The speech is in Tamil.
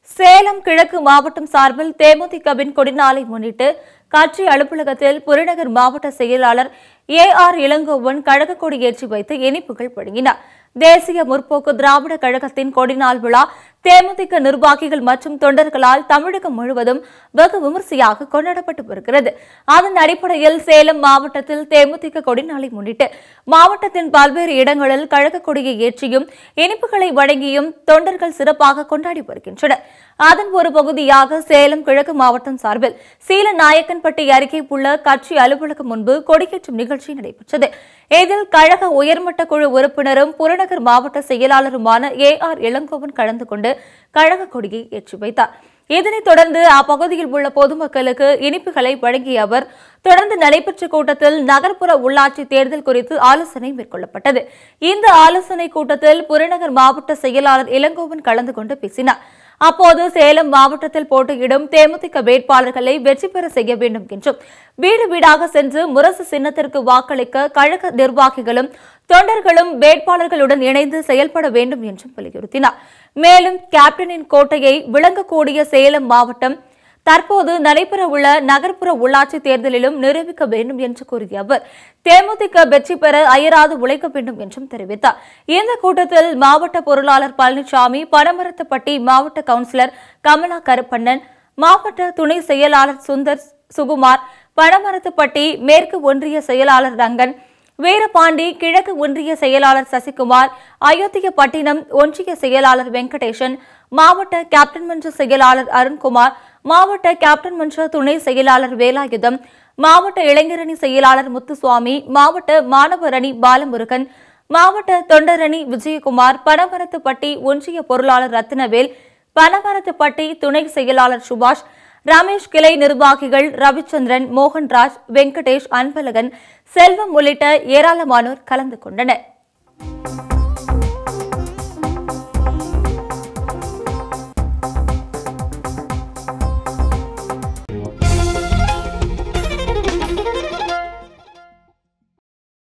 சேலம் கிழக்கு மாவட்டம் சார்பில் தேமுதிகவின் கொடிநாளை முன்னிட்டு கட்சி அலுவலகத்தில் புறநகர் மாவட்ட செயலாளர் ஏ ஆர் இளங்கோவன் கழக கொடி ஏற்றி வைத்து இனிப்புகள் வழங்கினார் தேசிய முற்போக்கு திராவிட கழகத்தின் கொடிநாள் விழா தேமுதிக நிர்வாகிகள் மற்றும் தொண்டர்களால் தமிழகம் முழுவதும் வெகு விமர்சையாக கொண்டாடப்பட்டு வருகிறது அதன் அடிப்படையில் சேலம் மாவட்டத்தில் தேமுதிக கொடிநாளை முன்னிட்டு மாவட்டத்தின் பல்வேறு இடங்களில் கழக கொடியை ஏற்றியும் இனிப்புகளை வழங்கியும் தொண்டர்கள் சிறப்பாக கொண்டாடி வருகின்றனர் அதன் ஒரு பகுதியாக சேலம் கிழக்கு மாவட்டம் சார்பில் சீலநாயக்கன்பட்டி அருகே உள்ள கட்சி அலுவலகம் முன்பு கொடியேற்றும் நிகழ்ச்சி நடைபெற்றது இதில் கழக உயர்மட்ட குழு உறுப்பினரும் புறநகர் மாவட்ட செயலாளருமான ஏ ஆர் இளங்கோவன் கலந்து கொண்டு கழக கொடியை ஏற்றி வைத்தார் இதனைத் தொடர்ந்து அப்பகுதியில் உள்ள பொதுமக்களுக்கு இனிப்புகளை வழங்கிய அவர் தொடர்ந்து நடைபெற்ற கூட்டத்தில் நகர்ப்புற உள்ளாட்சி தேர்தல் குறித்து ஆலோசனை மேற்கொள்ளப்பட்டது இந்த ஆலோசனை கூட்டத்தில் புறநகர் மாவட்ட செயலாளர் இளங்கோவன் கலந்து கொண்டு பேசினார் அப்போது சேலம் மாவட்டத்தில் போட்டியிடும் தேமுதிக வேட்பாளர்களை வெற்றி பெற செய்ய வேண்டும் என்றும் வீடு வீடாக சென்று முரசு சின்னத்திற்கு வாக்களிக்க கழக நிர்வாகிகளும் தொண்டர்களும் வேட்பாளர்களுடன் இணைந்து செயல்பட வேண்டும் என்றும் வலியுறுத்தினார் மேலும் கேப்டனின் கோட்டையை விளங்கக்கூடிய சேலம் மாவட்டம் தற்போது நடைபெறவுள்ள நகர்ப்புற உள்ளாட்சி தேர்தலிலும் நிரூபிக்க வேண்டும் என்று கூறிய அவர் தேமுதிக வெற்றி பெற அயராது உழைக்க வேண்டும் என்றும் தெரிவித்தார் இந்த கூட்டத்தில் மாவட்ட பொருளாளர் பழனிசாமி பனமரத்துப்பட்டி மாவட்ட கவுன்சிலர் கமலா கருப்பண்ணன் மாவட்ட துணை செயலாளர் சுந்தர் சுகுமார் பனமரத்துப்பட்டி மேற்கு ஒன்றிய செயலாளர் ரங்கன் வீரபாண்டி கிழக்கு ஒன்றிய செயலாளர் சசிகுமார் அயோத்தியப்பட்டினம் ஒன்றிய செயலாளர் வெங்கடேசன் மாவட்ட கேப்டன் மன்ற செயலாளர் அருண்குமார் மாவட்ட கேப்டன் மன்ற துணை செயலாளர் வேலாயுதம் மாவட்ட இளைஞரணி செயலாளர் முத்துசுவாமி மாவட்ட மாணவர் அணி பாலமுருகன் மாவட்ட தொண்டரணி விஜயகுமார் பனமரத்துப்பட்டி ஒன்றிய பொருளாளர் ரத்தினவேல் பனமரத்துப்பட்டி துணை செயலாளர் சுபாஷ் ரமேஷ் கிளை நிர்வாகிகள் ரவிச்சந்திரன் மோகன்ராஜ் வெங்கடேஷ் அன்பழகன் செல்வம் உள்ளிட்ட ஏராளமானோர் கலந்து கொண்டனர்